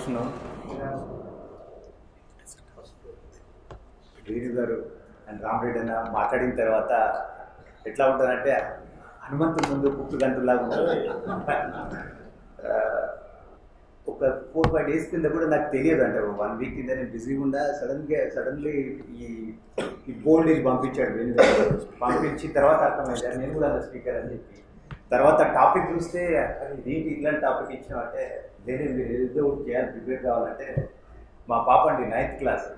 Afternoon Venu గారు and Rama Reddy అన్న మాట్లాడిన తర్వాత ఎట్లా ఉంటుందంటే హనుమంతుడి ముందు కుట్లు గంతులాగా ఉంటుంది ఆ, ఒక ఫోర్ ఫైవ్ డేస్ కింద కూడా నాకు తెలియదు అంటే వన్ వీక్ కింద నేను బిజీగా ఉండా సడన్గా సడన్లీ ఈ ఈ బోల్డ్ ఇది పంపించాడు వేణు గారు పంపించిన తర్వాత అర్థమైంది నేను కూడా అంత స్పీకర్ అని చెప్పి తర్వాత టాపిక్ చూస్తే అరే ఇదేంటి ఇట్లాంటి టాపిక్ ఇచ్చినాం అంటే లేదు మీరు ఏదో ఒకటి చేయాలి ప్రిపేర్ కావాలంటే మా పాప అండి నైన్త్ క్లాస్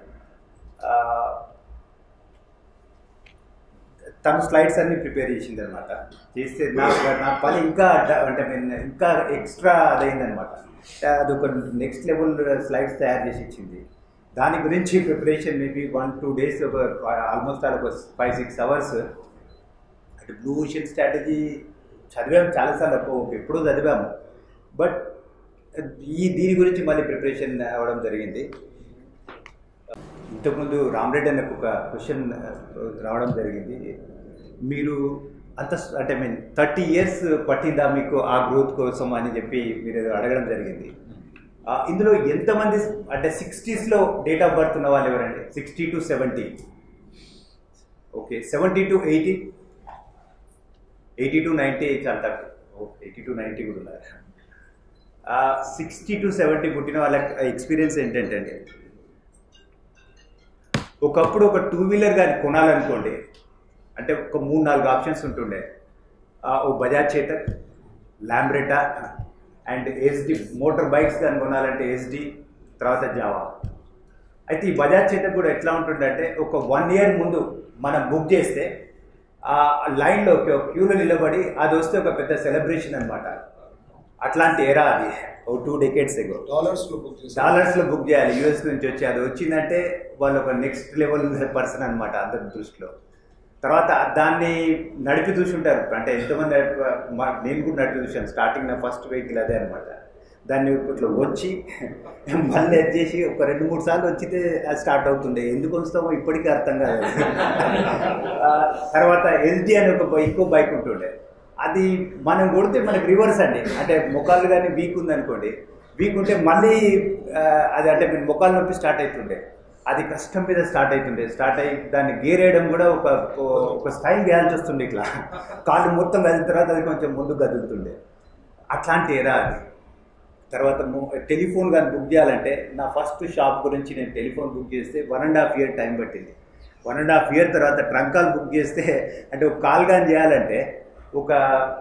తను స్లైడ్స్ అన్ని ప్రిపేర్ చేసింది అనమాట చేస్తే నాకు నా పని ఇంకా అడ్డ- అంటే నేను ఇంకా ఎక్స్ట్రా అదైందనమాట అది ఒక నెక్స్ట్ లెవెల్ స్లైడ్స్ తయారు చేసి ఇచ్చింది దాని గురించి preparation maybe one two days ఒక ఆల్మోస్ట్ ఆల్ ఒక ఫైవ్ సిక్స్ అవర్స్ అంటే బ్లూ ఓషన్ స్ట్రాటజీ చదివాము చాలాసార్లు అప్పు- ఎప్పుడూ చదివాము బట్ ఈ దీని గురించి మళ్ళీ ప్రిపరేషన్ అవ్వడం జరిగింది ఇంతకుముందు రామరెడ్డి అన్నకు ఒక క్వశ్చన్ రావడం జరిగింది మీరు అంత స్- అంటే మీన్ థర్టీ ఇయర్స్ పట్టిందా మీకు ఆ గ్రోత్ కోసం అని చెప్పి మీరు ఏదో అడగడం జరిగింది ఆ, ఇందులో ఎంతమంది అంటే సిక్స్టీస్లో డేట్ ఆఫ్ బర్త్ ఉన్న వాళ్ళు ఎవరండి sixty to seventy okay seventy to eighty eighty to ninety చాలా తక్కువ ఎయిటీ టు నైంటీ కూడా ఉన్నారు సిక్స్టీ టు సెవెంటీ పుట్టిన వాళ్ళ ఎక్స్పీరియన్స్ ఏంటంటే అండి ఒకప్పుడు ఒక టూ వీలర్ కానీ కొనాలనుకోండి అంటే ఒక మూడు నాలుగు ఆప్షన్స్ ఉంటుండే ఆ, ఓ Bajaj Chetak Lambretta and Yezdi motor bikes కానీ కొనాలంటే ఎస్డి తర్వాత జావా అయితే ఈ బజాజ్ చేతక్ కూడా ఎట్లా ఉంటుందంటే ఒక వన్ ఇయర్ ముందు మనం బుక్ చేస్తే ఆ లైన్లో క్యూలో నిలబడి అది వస్తే ఒక పెద్ద సెలబ్రేషన్ అనమాట అట్లాంటి ఎరా అది ఓ టూ డెకేట్స్ ఎగో డాలర్స్ లో బుక్ చేసి డాలర్స్ లో బుక్ చేయాలి యూఎస్ నుంచి వచ్చి అది వచ్చిందంటే వాళ్ళు ఒక నెక్స్ట్ లెవెల్ పర్సన్ అనమాట అందరి దృష్టిలో తర్వాత దాన్ని నడిపి చూసుంటారు అంటే ఎంతమంది నడిప- మా- నేను కూడా నడిపి చూశాను స్టార్టింగ్ నా ఫస్ట్ వెహికల్ అదే అనమాట దాన్ని ఇట్లా వచ్చి మళ్ళీ అది చేసి ఒక రెండు మూడు సార్లు వచ్చితే అది స్టార్ట్ అవుతుండే ఎందుకు వస్తామో ఇప్పటికీ అర్థం కాదు ఆ, తర్వాత ఎల్జీ అని ఒక బై- ఇంకో బైక్ ఉంటుండే అది మనం కొడితే మనకి రివర్స్ అండి అంటే మొక్కలు కానీ వీక్ ఉందనుకోండి వీక్ ఉంటే మళ్ళీ ఆ, అది అంటే మీరు మొక్కలు నొప్పి స్టార్ట్ అవుతుండే అది కష్టం మీద స్టార్ట్ అవుతుండే స్టార్ట్ అయ్యి దాన్ని గేర్ వేయడం కూడా ఒక ఒక స్టైల్ వేయాల్సి వస్తుండే ఇట్లా కాళ్ళు మొత్తం కదిలిన తర్వాత అది కొంచెం ముందు కదులుతుండే అట్లాంటి ఎరా అది తర్వాత మో- టెలిఫోన్ కానీ బుక్ చేయాలంటే నా ఫస్ట్ షాప్ గురించి నేను టెలిఫోన్ బుక్ చేస్తే one and half year time పట్టింది వన్ అండ్ హాఫ్ ఇయర్ తర్వాత ట్రంక్ కాల్ బుక్ చేస్తే అంటే ఒక కాల్ కానీ చేయాలంటే ఒక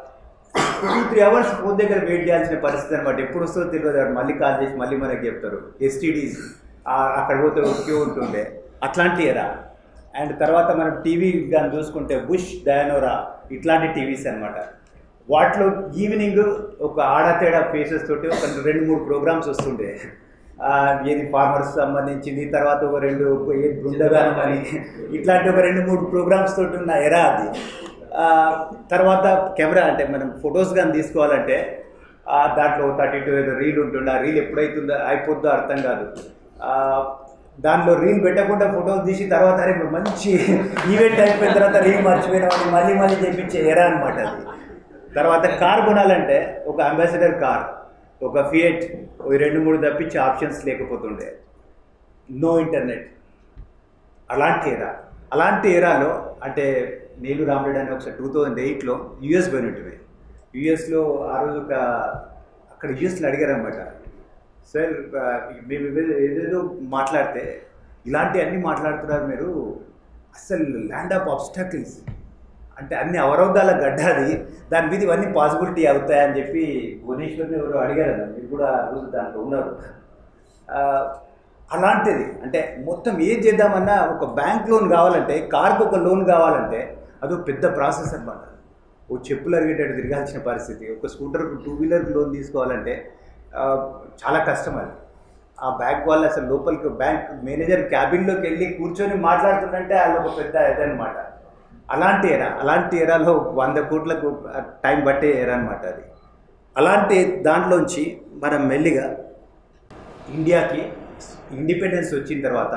టూ త్రీ అవర్స్ ఫోన్ దగ్గర వెయిట్ చేయాల్సిన పరిస్థితి అనమాట ఎప్పుడు వస్తుందో తెలియదు వాడు మళ్ళీ కాల్ చేసి మళ్ళీ మనకి చెప్తారు ఎస్టీడీస్ అక్కడ పోతే ఒక క్యూ ఉంటుండే అట్లాంటి ఎరా అండ్ తర్వాత మనం టీవీ కానీ చూసుకుంటే బుష్ డయానోరా ఇట్లాంటి టీవీస్ అన్నమాట వాటిలో ఈవినింగ్ ఒక ఆడతేడా ఫేసెస్ తోటి ఒక రెండు మూడు ప్రోగ్రామ్స్ వస్తుండే ఆ, ఏది ఫార్మర్స్ సంబంధించింది తర్వాత ఒక రెండు ఏది బృందగానం అని ఇట్లాంటి ఒక రెండు మూడు ప్రోగ్రామ్స్ తోటి ఉన్న ఎరా అది ఆ, తర్వాత కెమెరా అంటే మనం ఫొటోస్ కానీ తీసుకోవాలంటే ఆ, దాంట్లో థర్టీ టూ ఏదో రీల్ ఉంటుండే ఆ రీల్ ఎప్పుడైతుందో అయిపోద్దో అర్థం కాదు ఆ, దానిలో రీల్ పెట్టకుండా ఫొటోస్ తీసి తర్వాత అరే మంచి ఈవెంట్ అయిపోయిన తర్వాత రీల్ మర్చిపోయినామని మళ్ళీ మళ్ళీ చేపించే ఎరా అనమాట అది తర్వాత కార్ కొనాలంటే ఒక అంబాసిడర్ కార్ ఒక ఫియట్ ఈ రెండు మూడు తప్పించి ఆప్షన్స్ లేకపోతుండే నో ఇంటర్నెట్ అలాంటి ఎరా అలాంటి ఎరాలో అంటే నేను రామరెడ్డి అని ఒకసారి టూ థౌజండ్ ఎయిట్లో యూఎస్ పోయినట్టువే యూఎస్లో ఆ రోజు ఒక అక్కడ యూఎస్లో అడిగారనమాట సార్ ఆ, మేము ఏదో- ఏదేదో మాట్లాడితే ఇలాంటి అన్ని మాట్లాడుతున్నారు మీరు అసలు ల్యాండ్ ఆఫ్ ఆబ్స్టాకిల్స్ అంటే అన్ని అవరోధాల గడ్డ అది దాని మీద ఇవన్నీ పాసిబిలిటీ అవుతాయని చెప్పి భువనేశ్వర్ని ఎవరు అడిగారు అన్న మీరు కూడా ఆ రోజు దాంట్లో ఉన్నారు ఆ, అలాంటిది అంటే మొత్తం ఏం చేద్దామన్నా ఒక బ్యాంక్ లోన్ కావాలంటే కార్కి ఒక లోన్ కావాలంటే అదో పెద్ద ప్రాసెస్ అన్నమాట ఓ చెప్పులు అరిగేటట్టు తిరగాల్సిన పరిస్థితి ఒక స్కూటర్కు టూ వీలర్ లోన్ తీసుకోవాలంటే ఆ, చాలా కష్టం అది ఆ బ్యాంక్ వాళ్ళు అసలు లోపలికి బ్యాంక్ మేనేజర్ క్యాబిన్లోకి వెళ్ళి కూర్చొని మాట్లాడుతుందంటే వాళ్ళు ఒక పెద్ద ఇదనమాట అలాంటి ఎరా అలాంటి ఎరాలో వంద కోట్లకు టైం పట్టే ఎరా అనమాట అది అలాంటి దాంట్లోంచి మనం మెల్లిగా ఇండియాకి ఇండిపెండెన్స్ వచ్చిన తర్వాత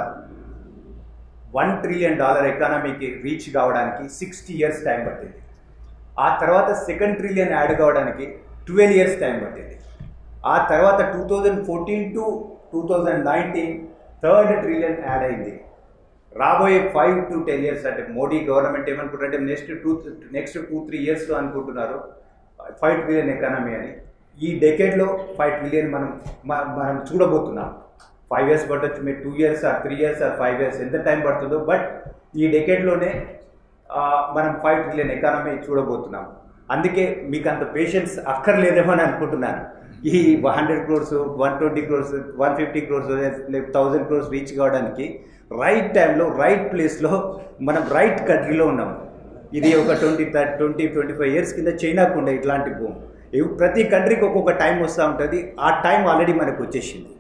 వన్ ట్రిలియన్ డాలర్ ఎకానమీకి రీచ్ కావడానికి సిక్స్టీ ఇయర్స్ టైం పట్టింది ఆ తర్వాత సెకండ్ ట్రిలియన్ యాడ్ కావడానికి ట్వెల్వ్ ఇయర్స్ టైం పట్టింది ఆ తర్వాత two thousand fourteen to two thousand nineteen third trillion add అయింది రాబోయే ఫైవ్ టు టెన్ ఇయర్స్ అంటే మోడీ గవర్నమెంట్ ఏమనుకుంటారంటే next two next two three ఇయర్స్లో అనుకుంటున్నారు ఫైవ్ ట్రిలియన్ ఎకానమీ అని ఈ డెకేడ్లో ఫైవ్ ట్రిలియన్ మనం మ- మనం చూడబోతున్నాం ఫైవ్ ఇయర్స్ పట్టొచ్చు మీరు two years or three years or five years ఎంత టైం పడుతుందో బట్ ఈ డెకేడ్లోనే మనం ఫైవ్ ట్రిలియన్ ఎకానమీ చూడబోతున్నాం అందుకే మీకు అంత పేషెన్స్ అక్కర్లేదేమో అని అనుకుంటున్నాను ఈ hundred crores one twenty crores one fifty crores thousand crores reach కావడానికి రైట్ టైంలో రైట్ ప్లేస్లో మనం రైట్ కంట్రీలో ఉన్నాం ఇది ఒక twenty twenty twenty five years కింద చైనాకు ఉండే ఇట్లాంటి భూమి ఇవి ప్రతి కంట్రీకి ఒక్కొక్క టైం వస్తూ ఉంటుంది ఆ టైం ఆల్రెడీ మనకు వచ్చేసింది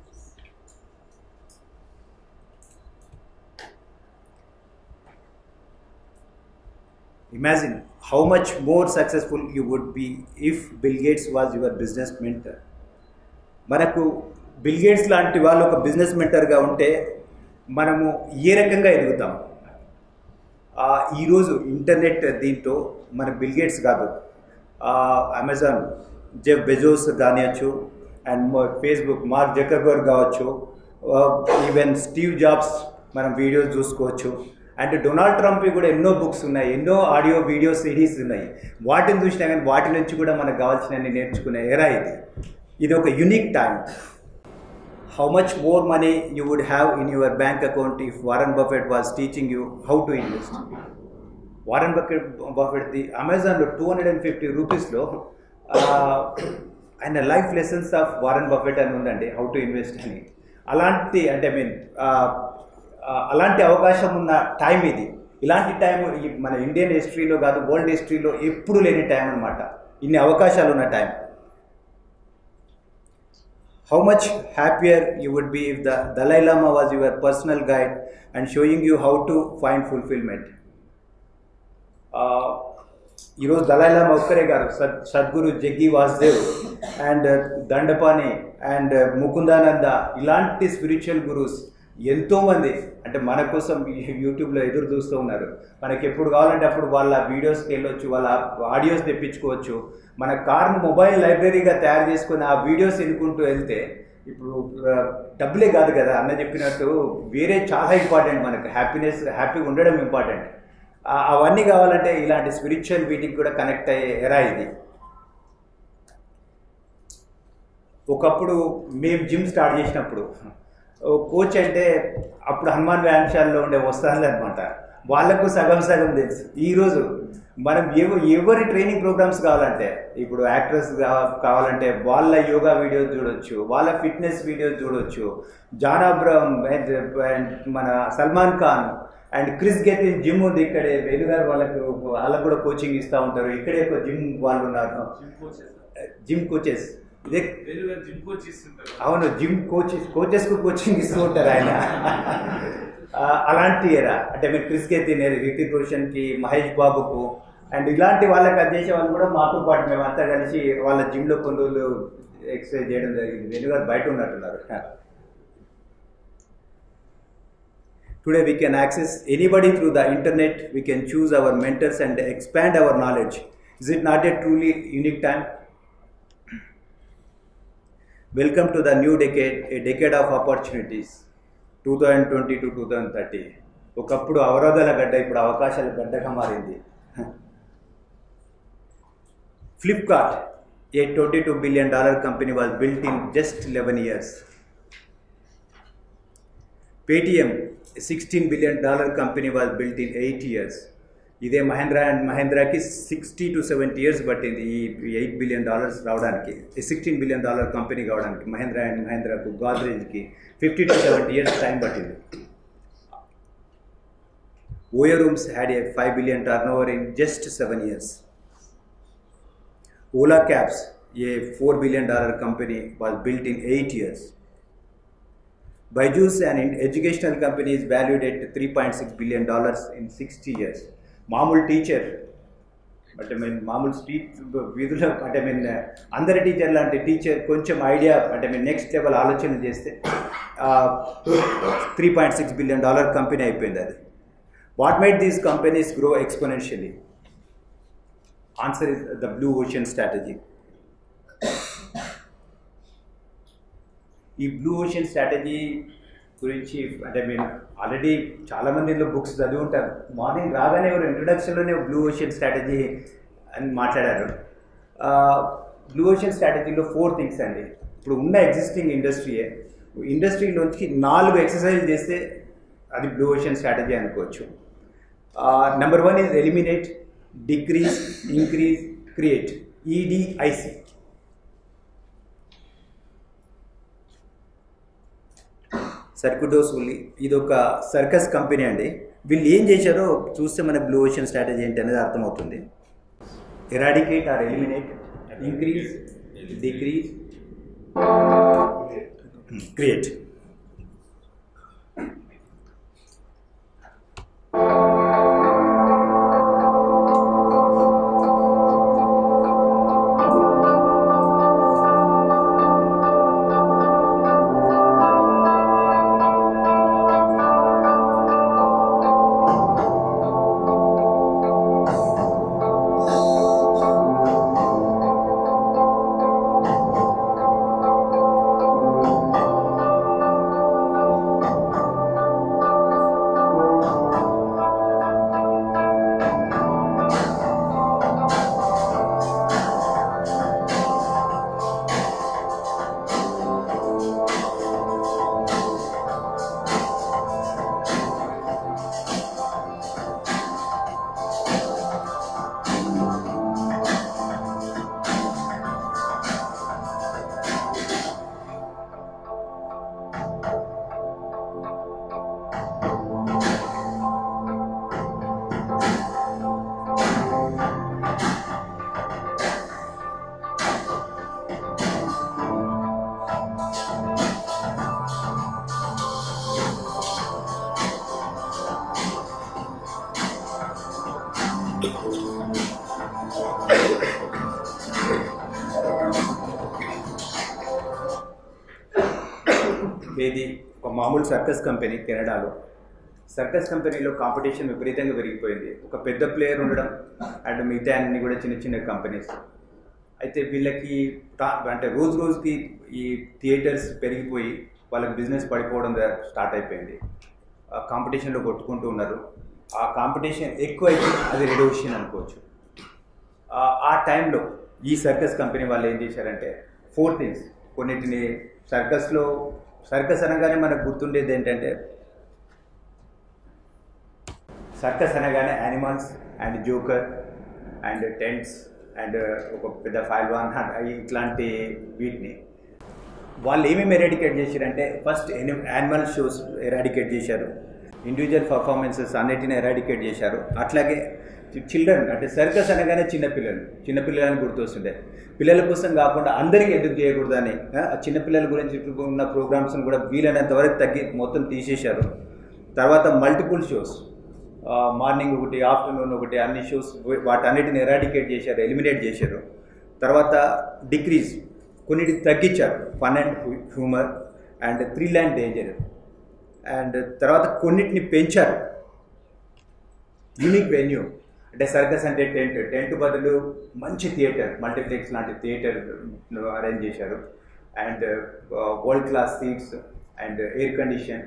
Imagine how much more successful you would be if Bill Gates was your business mentor. మనకు బిల్ గేట్స్ లాంటి వాళ్ళు ఒక బిజినెస్ మెంటర్గా ఉంటే మనము ఏ రకంగా ఎదుగుతాం ఆ, ఈరోజు ఇంటర్నెట్ దీంతో మన బిల్ గేట్స్ కాదు ఆ, అమెజాన్ జెఫ్ బెజోస్ కానివచ్చు అండ్ ఫేస్బుక్ మార్క్ జకర్బర్గ్ కావచ్చు ఆ, ఈవెన్ స్టీవ్ జాబ్స్ మనం వీడియోస్ చూసుకోవచ్చు అండ్ డొనాల్డ్ ట్రంప్ కూడా ఎన్నో బుక్స్ ఉన్నాయి ఎన్నో ఆడియో వీడియో సిరీస్ ఉన్నాయి వాటిని చూసినా కానీ వాటి నుంచి కూడా మనకు కావాల్సినవి నేర్చుకునే ఎరా ఇది ఇది ఒక unique time how much more money you would have in your bank account if Warren Buffett was teaching you how to invest. Warren bucket బఫెట్ది అమెజాన్లో టూ హండ్రెడ్ అండ్ ఫిఫ్టీ రూపీస్లో ఆయన life lessons of Warren Buffett అని ఉందండి how to invest అని అలాంటి అంటే I mean అలాంటి అవకాశం ఉన్న టైం ఇది ఇలాంటి టైం ఈ మన ఇండియన్ హిస్టరీలో కాదు వరల్డ్ హిస్టరీలో ఎప్పుడు లేని టైం అనమాట ఇన్ని అవకాశాలు ఉన్న time how much happier you would be if the Dalai Lama was your personal guide and showing you how to find fulfillment. Uh, ఈరోజు దళాయిలామా ఒక్కరే గారు సద్ సద్గురు జగ్గి వాసుదేవ్ అండ్ దండపాణి అండ్ ముకుందానంద ఇలాంటి స్పిరిచువల్ గురూస్ ఎంతోమంది అంటే మన కోసం ఈ యూట్యూబ్లో ఎదురు చూస్తూ ఉన్నారు మనకి ఎప్పుడు కావాలంటే అప్పుడు వాళ్ళ వీడియోస్కి వెళ్ళొచ్చు వాళ్ళ ఆడియోస్ తెప్పించుకోవచ్చు మన కార్ను మొబైల్ లైబ్రరీగా తయారు చేసుకుని ఆ వీడియోస్ ఎన్నుకుంటూ వెళ్తే ఇప్పుడు ఆ, డబ్బులే కాదు కదా అన్న చెప్పినట్టు వేరే చాలా ఇంపార్టెంట్ మనకు హ్యాపీనెస్ హ్యాపీగా ఉండడం ఇంపార్టెంట్ ఆ- అవన్నీ కావాలంటే ఇలాంటి స్పిరిచువల్ వీటికి కూడా కనెక్ట్ అయ్యే ఎరా ఇది ఒకప్పుడు మేము జిమ్ స్టార్ట్ చేసినప్పుడు ఓ కోచ్ అంటే అప్పుడు హనుమాన్ వ్యాయామశాలలో ఉండే వస్త్రాలు అనమాట వాళ్ళకు సగం సగం తెలుసు ఈరోజు మనం ఎవ ఎవరి ట్రైనింగ్ ప్రోగ్రామ్స్ కావాలంటే ఇప్పుడు యాక్టర్స్ కావాలంటే వాళ్ళ యోగా వీడియోస్ చూడొచ్చు వాళ్ళ ఫిట్నెస్ వీడియోస్ చూడొచ్చు జాన్ అబ్రహం and- and మన Salman Khan and Chris Gethin gym ఉంది ఇక్కడే వేలుగారు వాళ్ళకు వాళ్ళకు కూడా కోచింగ్ ఇస్తూ ఉంటారు ఇక్కడే ఒక జిమ్ వాళ్ళు ఉన్నారు జిమ్ కోచెస్ జిమ్ కోచెస్ ఇదే వేరు వేరు జిమ్ కోచ్ ఇస్తుంటారు అవును జిమ్ కోచెస్ కోచెస్కు కోచింగ్ ఇస్తూ ఉంటారు ఆయన ఆ, అలాంటి ఎరా అంటే మీరు క్రిస్ గెతిన్ రితిక్ రోషన్కి మహేష్ బాబుకు అండ్ ఇలాంటి వాళ్ళకి అది చేసే వాళ్ళు కూడా మాతో పాటు మేము అంతా కలిసి వాళ్ళ జిమ్లో కొన్ని రోజులు ఎక్సర్సైజ్ చేయడం జరిగింది వెనుగారు బయట ఉన్నట్టున్నారు Today we can access anybody through the internet. We can choose our mentors and expand our knowledge. Is it not a truly unique time? Welcome to the new decade, a decade of opportunities. 2020 to 2030. ఒకప్పుడు అవరోధాల గడ్డ ఇప్పుడు అవకాశాల గడ్డగా మారింది Flipkart a twenty two billion dollar company was built in just eleven years Paytm sixteen billion dollar company was built in eight years ఇదే Mahindra and మహేంద్రకి sixty to seventy years పట్టింది ఈ ఎయిట్ బిలియన్ డాలర్స్ రావడానికి sixteen billion dollar company కావడానికి Mahindra and మహేంద్రకు గాద్రేజ్కి fifty to seventy years time పట్టింది OYO rooms had a five billion turnover in just seven years Ola cabs A four billion dollar company was built in eight years Byju's, an in- educational company, is valued at 3.6 billion dollars in 60 years. మామూలు teacher but I mean మామూలు street వీధిలో అంటే I mean అందరి teacher లాంటి teacher కొంచెం idea అంటే mean next level ఆలోచన చేస్తే three point six billion dollar company అయిపోయింది అది what made these companies grow exponentially answer is the blue ocean strategy ఈ బ్లూ ఓషన్ స్ట్రాటజీ గురించి అంటే మీరు ఆల్రెడీ చాలా మంది ఇందులో బుక్స్ చదివి ఉంటారు మార్నింగ్ రాగానే ఎవరు ఇంట్రొడక్షన్లోనే బ్లూ ఓషన్ స్ట్రాటజీ అని మాట్లాడారు బ్లూ ఓషన్ స్ట్రాటజీలో ఫోర్ థింగ్స్ అండి ఇప్పుడు ఉన్న ఎగ్జిస్టింగ్ ఇండస్ట్రీయే ఇండస్ట్రీలోంచి నాలుగు ఎక్సర్సైజ్ చేస్తే అది బ్లూ ఓషన్ స్ట్రాటజీ అనుకోవచ్చు number one is eliminate decrease increase create EDIC Cirque du Soleil ఇది ఒక సర్కస్ కంపెనీ అండి వీళ్ళు ఏం చేశారో చూస్తే మనకు బ్లూ ఓషన్ స్ట్రాటజీ ఏంటి అనేది అర్థమవుతుంది eradicate or eliminate increase decrease create ఇది ఒక మామూలు సర్కస్ కంపెనీ కెనడాలో సర్కస్ కంపెనీలో కాంపిటీషన్ విపరీతంగా పెరిగిపోయింది ఒక పెద్ద ప్లేయర్ ఉండడం అండ్ మిగతా అన్ని కూడా చిన్న చిన్న కంపెనీస్ అయితే వీళ్ళకి తా- అంటే రోజు రోజుకి ఈ థియేటర్స్ పెరిగిపోయి వాళ్ళకి బిజినెస్ పడిపోవడం స్టార్ట్ అయిపోయింది ఆ కాంపిటీషన్లో కొట్టుకుంటూ ఉన్నారు ఆ కాంపిటీషన్ ఎక్కువ అయితే అది రెడోషన్ అనుకోవచ్చు ఆ- ఆ టైంలో ఈ సర్కస్ కంపెనీ వాళ్ళు ఏం చేశారంటే ఫోర్ థింగ్స్ కొన్నిటిని సర్కస్లో సర్కస్ అనగానే మనకు గుర్తుండేది ఏంటంటే సర్కస్ అనగానే animals and joker and tents and ఒక పెద్ద ఫైల్వాన్ ఇట్లాంటి వీటిని వాళ్ళు ఏమేమి ఎరాడికేట్ చేశారంటే ఫస్ట్ యానిమల్ షోస్ ఎరాడికేట్ చేశారు ఇండివిజువల్ పర్ఫార్మెన్సెస్ అన్నిటిని ఎరాడికేట్ చేశారు అట్లాగే చిల్డ్రన్ అంటే సర్కస్ అనగానే చిన్నపిల్లలు చిన్నపిల్లలని గుర్తొస్తుండే పిల్లల కోసం కాకుండా అందరికీ ఎందుకు చేయకూడదని ఆ, ఆ చిన్నపిల్లల గురించి ఉన్న ప్రోగ్రామ్స్ని కూడా వీలైనంత వరకు తగ్గి మొత్తం తీసేశారు తర్వాత మల్టిపుల్ షోస్ మార్నింగ్ ఒకటి ఆఫ్టర్నూన్ ఒకటి అన్ని షోస్ వాటన్నిటిని ఎరాడికేట్ చేశారు ఎలిమినేట్ చేశారు తర్వాత డిక్రీజ్ కొన్నిటికి తగ్గించారు fun and humour and thrill and danger and తర్వాత కొన్నిటిని పెంచారు యూనిక్ వెన్యూ అంటే సర్కస్ అంటే టెంట్ టెంట్ బదులు మంచి థియేటర్ మల్టీప్లెక్స్ లాంటి థియేటర్ అరేంజ్ చేశారు and world class seats and air condition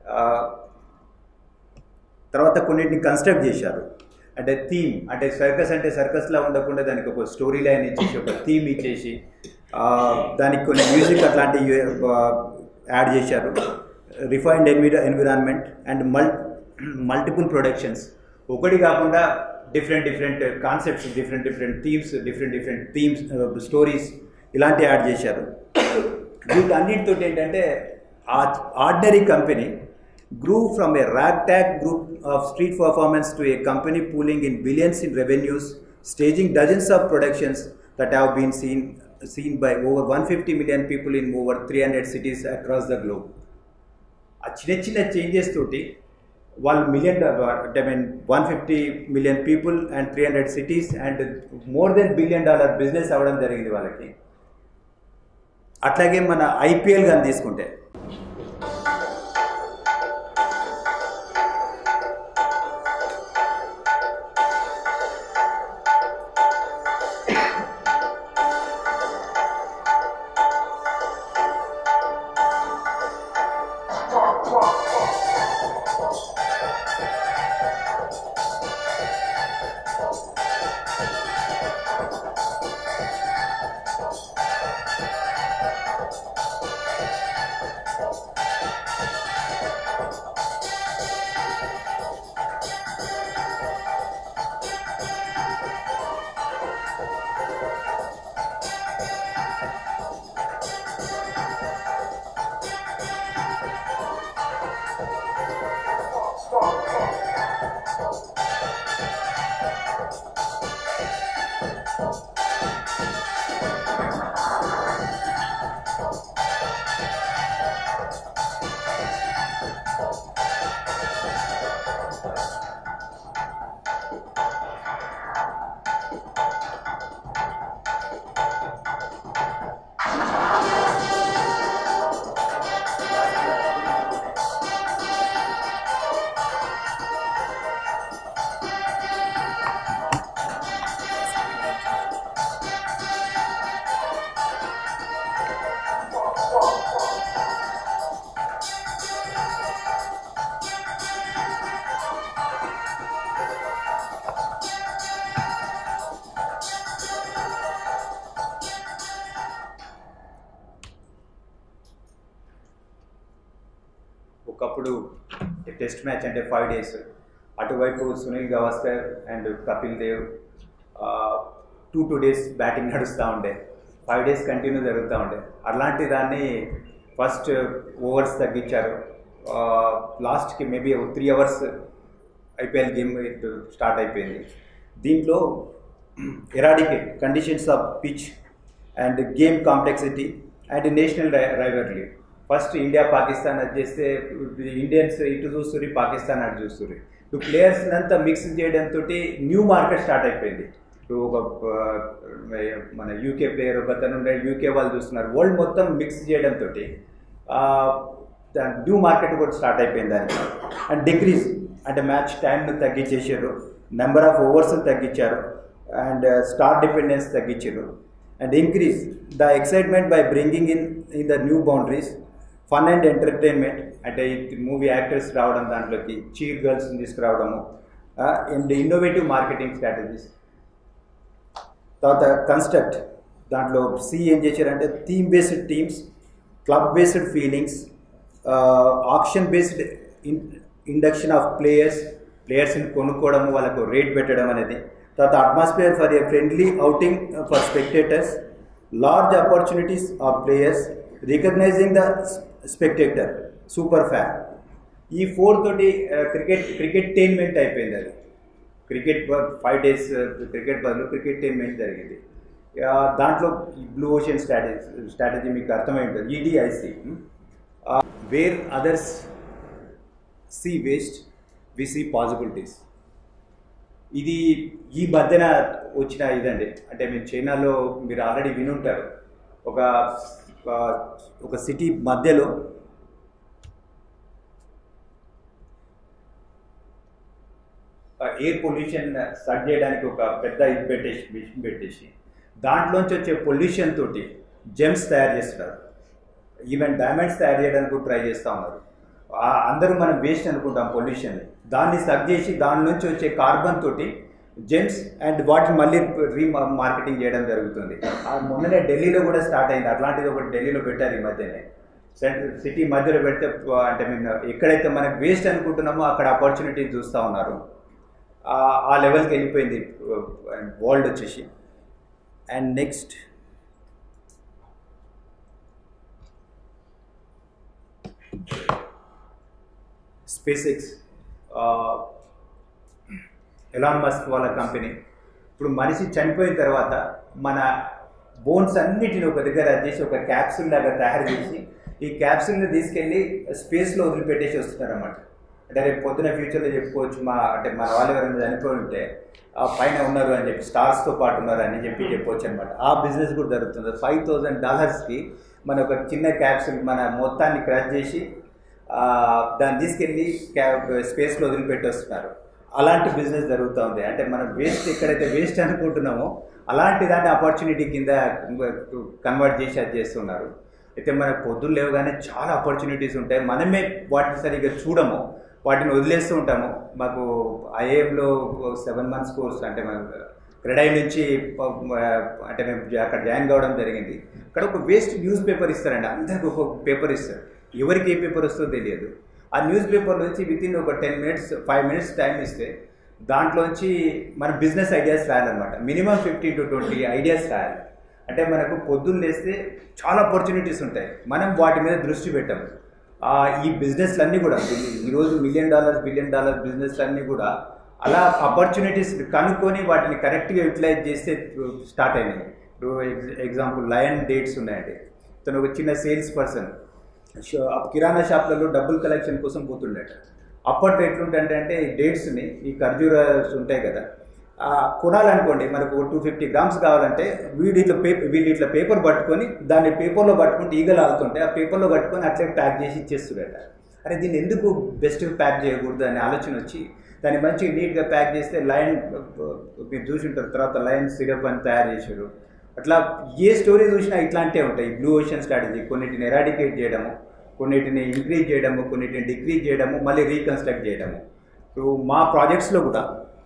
తర్వాత కొన్నిటిని కన్స్ట్రక్ట్ చేశారు అంటే థీమ్ అంటే సర్కస్ అంటే సర్కస్లా ఉండకుండా దానికి ఒక స్టోరీ లైన్ ఇచ్చేసి ఒక థీమ్ ఇచ్చేసి ఆ, దానికి కొన్ని మ్యూజిక్ అట్లాంటివి యాడ్ చేశారు refined envi environment and mul multiple productions ఒకటి కాకుండా different different concepts different different themes different different themes stories ఇలాంటివి యాడ్ చేశారు వీటన్నిటితో ఏంటంటే ఆ ordinary company grew from a ragtag group of street performance to a company pooling in billions in revenues, staging dozens of productions that have been seen seen by over 150 million people in over 300 cities across the globe. ఆ చిన్న చిన్న changes తోటి వాళ్ళు million అంటే mean one fifty million people and three hundred cities and more than billion dollar business అవ్వడం జరిగింది వాళ్ళకి అట్లాగే మన ఐపీఎల్ కానీ తీసుకుంటే ఒకప్పుడు టెస్ట్ మ్యాచ్ అంటే ఫైవ్ డేస్ అటువైపు Sunil Gavaskar and Kapil Dev two two days batting నడుస్తూ ఉండే ఫైవ్ డేస్ కంటిన్యూ జరుగుతూ ఉండే అలాంటి దాన్ని ఫస్ట్ ఓవర్స్ తగ్గించారు లాస్ట్కి maybe three hours IPL game start అయిపోయింది దీంట్లో eradicate conditions of pitch and game complexity and national rivalry first India Pakistan అది చేస్తే ఇండియన్స్ ఇటు చూస్తుర్రి పాకిస్తాన్ అటు చూస్తుర్రి ఇప్పుడు ప్లేయర్స్ అంతా మిక్స్ చేయడంతో న్యూ మార్కెట్ స్టార్ట్ అయిపోయింది ఇప్పుడు ఒక ఆ, మన యూకే ప్లేయర్ ఒక అతను ఉండే యూకే వాళ్ళు చూస్తున్నారు వరల్డ్ మొత్తం మిక్స్ చేయడంతో న్యూ మార్కెట్ కూడా స్టార్ట్ అయిపోయింది దానికి అండ్ డిక్రీజ్ అంటే మ్యాచ్ టైంను తగ్గించేసారు నెంబర్ ఆఫ్ ఓవర్స్ తగ్గించారు అండ్ స్టార్ డిపెండెన్స్ తగ్గించారు and increase the excitement by bringing in in the new boundaries fun and entertainment అంటే మూవీ యాక్టర్స్ రావడం దాంట్లోకి చీర్ గర్ల్స్ని తీసుకురావడము అండ్ ఇన్నోవేటివ్ మార్కెటింగ్ స్ట్రాటజీస్ తర్వాత కన్స్ట్రక్ట్ దాంట్లో సి ఏం చేశారంటే theme based teams club based feelings option based induction of players ప్లేయర్స్ని కొనుక్కోవడం వాళ్ళకు రేట్ పెట్టడం అనేది తర్వాత atmosphere for a friendly outing for spectators large opportunities of players recognizing the spectator super fan ఈ ఫోర్ తోటి క్రికెట్ క్రికెట్టైన్మెంట్ అయిపోయింది అది క్రికెట్ ఫైవ్ డేస్ క్రికెట్ బదులు క్రికెట్టైన్మెంట్ జరిగింది ఆ, దాంట్లో బ్లూ ఓషన్ స్ట్రాటజీ స్ట్రాటజీ మీకు అర్థమై ఉంటుంది EDIC where others see waste we see possibilities ఇది ఈ మధ్యన వచ్చిన ఇదండి అంటే మీరు చైనాలో మీరు ఆల్రెడీ వినుంటారు ఒక ఒక- ఒక సిటీ మధ్యలో ఎయిర్ పొల్యూషన్ స్టార్ట్ చేయడానికి ఒక పెద్ద ఇది పెట్టేసి మిషన్ పెట్టేసి దాంట్లోంచి వచ్చే పొల్యూషన్ తోటి జెమ్స్ తయారు చేస్తున్నారు ఈవెన్ డైమండ్స్ తయారు చేయడానికి కూడా ట్రై చేస్తూ ఉన్నారు ఆ అందరూ మనం వేస్ట్ అనుకుంటాం పొల్యూషన్ దాన్ని సబ్ చేసి దాని నుంచి వచ్చే కార్బన్ తోటి జెమ్స్ అండ్ వాటిని మళ్ళీ రీ మార్కెటింగ్ చేయడం జరుగుతుంది ఆ మొన్ననే ఢిల్లీలో కూడా స్టార్ట్ అయింది అట్లాంటిది ఒకటి ఢిల్లీలో పెట్టారు ఈ మధ్యనే సెంట్రల్ సిటీ మధ్యలో పెడితే ఆ, అంటే మేము ఎక్కడైతే మనకు వేస్ట్ అనుకుంటున్నామో అక్కడ ఆపర్చునిటీ చూస్తూ ఉన్నారు ఆ- ఆ లెవెల్కి వెళ్ళిపోయింది వరల్డ్ వచ్చేసి and next space X Elon Musk వాళ్ళ కంపెనీ ఇప్పుడు మనిషి చనిపోయిన తర్వాత మన బోన్స్ అన్నిటిని ఒక దగ్గర చేసి ఒక క్యాప్సూల్ లాగా తయారు చేసి ఈ క్యాప్సూల్ని తీసుకెళ్ళి స్పేస్లో వదిలిపెట్టేసి వస్తున్నారు అన్నమాట అంటే రేపు పొద్దున ఫ్యూచర్లో చెప్పుకోవచ్చు మా అంటే మన వాళ్ళు ఎవరైనా చనిపోయి ఉంటే ఆ పైన ఉన్నారు అని చెప్పి స్టార్స్తో పాటు ఉన్నారు అని చెప్పి చెప్పొచ్చు అనమాట ఆ బిజినెస్ కూడా జరుగుతుంది ఫైవ్ థౌజండ్ డాలర్స్కి మన ఒక చిన్న క్యాప్సూల్ మన మొత్తాన్ని క్రష్ చేసి ఆ, దాన్ని తీసుకెళ్ళి క్యా- స్పేస్లో వదిలిపెట్టి వస్తున్నారు అలాంటి బిజినెస్ జరుగుతూ ఉంది అంటే మనం వేస్ట్ ఎక్కడైతే వేస్ట్ అనుకుంటున్నామో అలాంటి దాన్ని ఆపర్చునిటీ కింద కన్వర్ట్ చేసి అది చేస్తున్నారు అయితే మనకు పొద్దున్న లేవగానే చాలా ఆపర్చునిటీస్ ఉంటాయి మనమే వాటిని సరిగ్గా చూడము వాటిని వదిలేస్తూ ఉంటాము మాకు ఐఏఎంలో సెవెన్ మంత్స్ కోర్స్ అంటే మన క్రెడై నుంచి ప- అంటే మేము జా- అక్కడ జాయిన్ కావడం జరిగింది అక్కడ ఒక వేస్ట్ న్యూస్ పేపర్ ఇస్తారండి అందరికి ఒక పేపర్ ఇస్తారు ఎవరికి ఏ పేపర్ వస్తుందో తెలియదు ఆ న్యూస్ పేపర్ నుంచి విత్ ఇన్ ఒక ten minutes five minutes time ఇస్తే దాంట్లోంచి మన బిజినెస్ ఐడియాస్ రాయాలన్నమాట minimum fifty to twenty ideas రాయాలి అంటే మనకు పొద్దున్న లేస్తే చాలా ఆపర్చునిటీస్ ఉంటాయి మనం వాటి మీద దృష్టి పెట్టాము ఆ, ఈ బిజినెస్లన్నీ కూడా ఈరోజు మిలియన్ డాలర్స్ బిలియన్ డాలర్ బిజినెస్లన్నీ కూడా అలా ఆపర్చునిటీస్ కనుక్కొని వాటిని కరెక్ట్గా యూటిలైజ్ చేస్తే స్టార్ట్ అయినాయి ఇప్పుడు ఎగ్జాంపుల్ లయన్ డేట్స్ ఉన్నాయండి తను ఒక చిన్న సేల్స్ పర్సన్ కిరాణా షాప్లలో డబ్బులు కలెక్షన్ కోసం పోతుండట అప్పట్లో ఎట్లుంటే అంటే ఈ డేట్స్ని ఈ ఖర్జూరాస్ ఉంటాయి కదా ఆ, కొనాలనుకోండి మనకు టూ ఫిఫ్టీ గ్రామ్స్ కావాలంటే వీడి ఇట్లా పేపర్ వీళ్ళు ఇట్లా పేపర్ పట్టుకొని దాన్ని పేపర్లో పట్టుకుంటే ఈగలు ఆగుతుంటే ఆ పేపర్లో పట్టుకొని అట్లే ప్యాక్ చేసి ఇచ్చేస్తుడట అరే దీన్ని ఎందుకు బెస్ట్ ప్యాక్ చేయకూడదు అనే ఆలోచన వచ్చి దాన్ని మంచి నీట్గా ప్యాక్ చేస్తే లయన్ మీరు చూసి ఉంటారు తర్వాత లయన్ సిరప్ అని తయారు చేశారు అట్లా ఏ స్టోరీ చూసినా ఇట్లాంటివే ఉంటాయి బ్లూ ఓషన్ స్ట్రాటజీ కొన్నిటిని ఎరాడికేట్ చేయడము కొన్నిటిని ఇంక్రీజ్ చేయడము కొన్నిటిని డిక్రీజ్ చేయడము మళ్ళీ రీకన్స్ట్రక్ట్ చేయడము ఇప్పుడు మా ప్రాజెక్ట్స్లో కూడా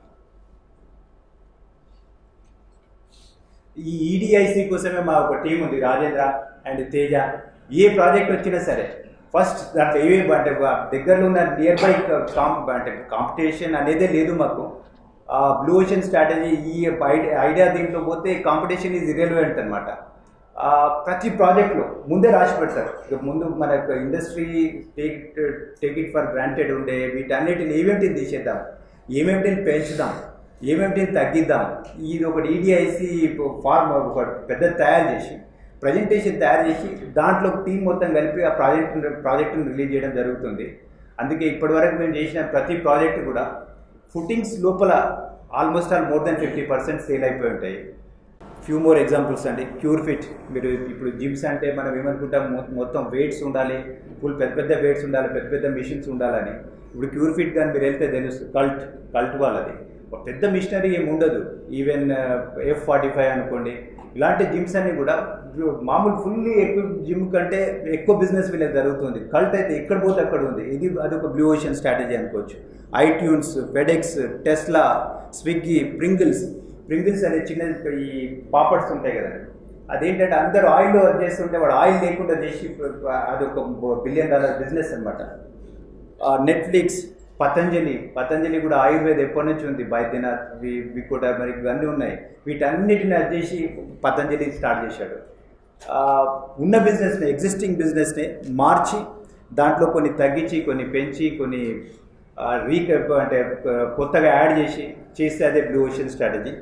ఈ ఈడిఐసి కోసమే మా ఒక టీం ఉంది రాజేంద్ర అండ్ తేజ ఏ ప్రాజెక్ట్ వచ్చినా సరే ఫస్ట్ దాంట్లో ఏవి అంటే దగ్గరలో ఉన్న నియర్ బై కాంప్ అంటే కాంపిటీషన్ అనేదే లేదు మాకు బ్లూ ఓషన్ స్ట్రాటజీ ఈ ఐడియా ఐడియా దీంట్లో పోతే కాంపిటీషన్ ఈజ్ ఇరెలవెంట్ అనమాట ప్రతి ప్రాజెక్ట్లో ముందే రాసి పెడతారు ఇక ముందు మన యొక్క industry take take it for granted ఉండే వీటన్నిటిని ఏమేమిటిని తీసేద్దాం ఏమేమిటిని పెంచుదాం ఏమేమిటిని తగ్గిద్దాం ఇది ఒకటి ఈడిఐసి ఫార్మ్ ఒక పెద్ద తయారు చేసి ప్రజెంటేషన్ తయారు చేసి దాంట్లో టీం మొత్తం కలిపి ఆ ప్రాజెక్ట్ ప్రాజెక్టును రిలీజ్ చేయడం జరుగుతుంది అందుకే ఇప్పటివరకు మేము చేసిన ప్రతి ప్రాజెక్ట్ కూడా ఫుటింగ్స్ లోపల almost all more than fifty percent sale అయిపోయి ఉంటాయి ఫ్యూ మోర్ ఎగ్జాంపుల్స్ అండి క్యూర్ ఫిట్ మీరు ఇప్పుడు జిమ్స్ అంటే మనం ఏమనుకుంటాం మొ- మొత్తం వెయిట్స్ ఉండాలి ఫుల్ పెద్ద పెద్ద వెయిట్స్ ఉండాలి పెద్ద పెద్ద మిషన్స్ ఉండాలని ఇప్పుడు క్యూర్ ఫిట్ కానీ మీరు వెళ్తే తెలుసు కల్ట్ కల్ట్ వాళ్ళది ఒక పెద్ద మిషనరీ ఏమి ఉండదు ఈవెన్ ఎఫ్ ఫార్టీ ఫైవ్ అనుకోండి ఇలాంటి జిమ్స్ అన్ని కూడా మామూలు ఫుల్లీ ఎక్కువ జిమ్ కంటే ఎక్కువ బిజినెస్ వీళ్ళకి జరుగుతుంది కల్ట్ అయితే ఎక్కడ పోతే అక్కడ ఉంది ఇది అదొక బ్లూ ఓషన్ స్ట్రాటజీ అనుకోవచ్చు iTunes FedEx Tesla Swiggy Pringles Pringles అనే చిన్న ఈ పాపడ్స్ ఉంటాయి కదా అదేంటంటే అందరూ ఆయిల్ చేస్తుంటే వాడు ఆయిల్ లేకుండా చేసి అదొక బిలియన్ డాలర్ బిజినెస్ అనమాట నెట్ఫ్లిక్స్ పతంజలి పతంజలి కూడా ఆయుర్వేద ఎప్పటి నుంచి ఉంది బైద్యనాథ్ వి వికోట మరి ఇవన్నీ ఉన్నాయి వీటన్నిటిని అది చేసి పతంజలి స్టార్ట్ చేశాడు ఆ, ఉన్న బిజినెస్ని ఎగ్జిస్టింగ్ బిజినెస్ని మార్చి దాంట్లో కొన్ని తగ్గించి కొన్ని పెంచి కొన్ని రీక అంటే ఆ, కొత్తగా యాడ్ చేసి చేస్తే అదే blue ocean strategy